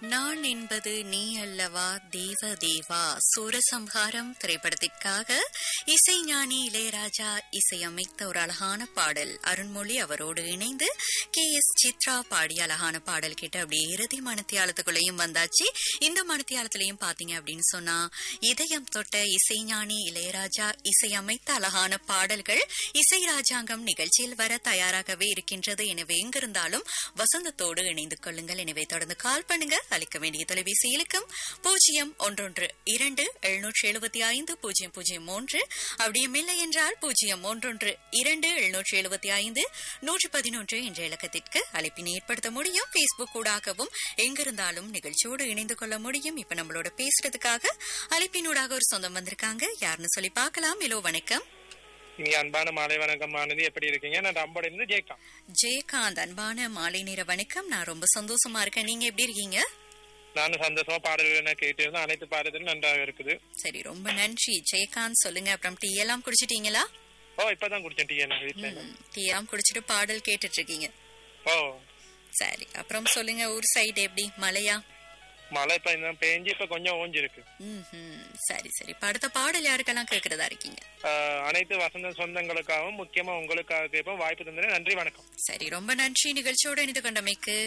நான் என்பது நீ அல்லவா தேவ தேவா சூரசம்ஹாரம் திரைப்படத்திற்காக இசைஞானி இளையராஜா இசையமைத்த ஒரு அழகான பாடல் அருண்மொழி அவரோடு இணைந்து கே எஸ் சித்ரா பாடிய அழகான பாடல் கேட்டு அப்படியே இறுதி மனத்தியாலத்துக்குள்ளேயும் வந்தாச்சு இந்த மனத்தியாலத்திலையும் பாத்தீங்க அப்படின்னு சொன்னா இதயம் தொட்ட இசைஞானி இளையராஜா இசையமைத்த அழகான பாடல்கள் இசை ராஜாங்கம் நிகழ்ச்சியில் வர தயாராகவே இருக்கின்றது எனவே எங்கிருந்தாலும் வசந்தத்தோடு இணைந்து கொள்ளுங்கள் எனவே தொடர்ந்து கால் பண்ணுங்க அளிக்க வேண்டிய தொலைபேசி இலக்கம் பூஜ்ஜியம் ஒன்றொன்று இரண்டு எழுநூற்றி எழுபத்தி ஐந்து பூஜ்ஜியம் பூஜ்ஜியம் மூன்று அப்படியும் இல்லை என்றால் பூஜ்ஜியம் ஒன்றொன்று இரண்டு எழுநூற்றி எழுபத்தி ஐந்து நூற்றி பதினொன்று என்ற இலக்கத்திற்கு அழைப்பினை ஏற்படுத்த முடியும் பேஸ்புக் ஊடாகவும் எங்கிருந்தாலும் நிகழ்ச்சியோடு இணைந்து கொள்ள முடியும் இப்ப நம்மளோட பேசுறதுக்காக அழைப்பினூடாக ஒரு சொந்தம் வந்திருக்காங்க யாருன்னு சொல்லி பார்க்கலாம் ஹலோ வணக்கம் இனி அன்பான மாலை வணக்கம் ஆனது எப்படி இருக்கீங்க நான் ரம்போட இருந்து ஜெயகாந்த் ஜெயகாந்த் அன்பான மாலை நேர வணக்கம் நான் ரொம்ப சந்தோஷமா இருக்கேன் நீங்க எப்படி இருக்கீங்க நானும் சந்தோஷமா பாடல்கள் கேட்டு இருந்தேன் அனைத்து பாடல்களும் நன்றாக இருக்குது சரி ரொம்ப நன்றி ஜெயகாந்த் சொல்லுங்க அப்புறம் டீ எல்லாம் குடிச்சிட்டீங்களா ஓ இப்பதான் குடிச்சேன் டீ என்ன வீட்டுல ம், டீ எல்லாம் குடிச்சிட்டு பாடல் கேட்டுட்டு இருக்கீங்க ஓ சரி அப்புறம் சொல்லுங்க ஊர் சைடு எப்படி மழையா மழை இப்ப இந்த பேஞ்சு இப்ப கொஞ்சம் ஓஞ்சிருக்கு ம்ஹும். சரி சரி இப்ப அடுத்த பாடல் யாருக்கெல்லாம் கேக்குறதா இருக்கீங்க ஆஹ், அனைத்து வசந்த சொந்தங்களுக்காகவும் முக்கியமா உங்களுக்காக கேட்போம் வாய்ப்பு தந்தேன் நன்றி வணக்கம் சரி ரொம்ப நன்றி நிகழ்ச்சியோட இணைந்து கொண்டமைக்கு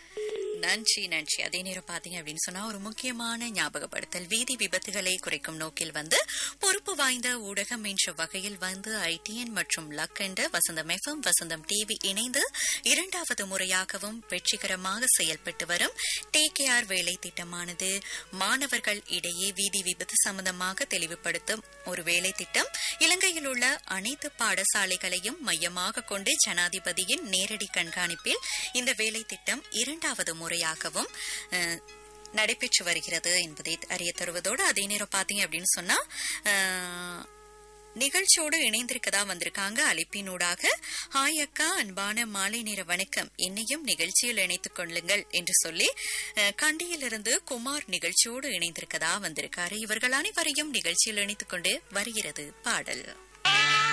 நன்றி நன்றி அதே நேரம் பாத்தீங்க அப்படின்னு சொன்னா ஒரு முக்கியமான ஞாபகப்படுத்தல் வீதி விபத்துகளை குறைக்கும் நோக்கில் வந்து பொறுப்பு வாய்ந்த ஊடகம் என்ற வகையில் வந்து ஐடிஎன் மற்றும் லக் என்ற வசந்தம் எஃப்எம் வசந்தம் டிவி இணைந்து இரண்டாவது முறையாகவும் வெற்றிகரமாக செயல்பட்டு வரும் டேகேஆர் வேலை திட்டமானது மாணவர்கள் இடையே வீதி விபத்து சம்பந்தமாக தெளிவுபடுத்தும் ஒரு வேலை திட்டம் இலங்கையில் உள்ள அனைத்து பாடசாலைகளையும் மையமாக கொண்டு ஜனாதிபதியின் நேரடி கண்காணிப்பில் இந்த வேலை திட்டம் இரண்டாவது முறையாகவும் அஹ், நடைபெற்று வருகிறது என்பதை அறிய தருவதோடு அதே நேரம் பாத்தீங்க அப்படின்னு சொன்னா அஹ், நிகழ்ச்சியோடு இணைந்திருக்கதா வந்திருக்காங்க அழைப்பினூடாக ஹாய் அக்கா அன்பான மாலை நேர வணக்கம் என்னையும் நிகழ்ச்சியில் இணைத்துக் கொள்ளுங்கள் என்று சொல்லி அஹ், கண்டியிலிருந்து குமார் நிகழ்ச்சியோடு இணைந்திருக்கதா வந்திருக்காரு இவர்கள் அனைவரையும் நிகழ்ச்சியில் இணைத்துக் கொண்டு வருகிறது பாடல்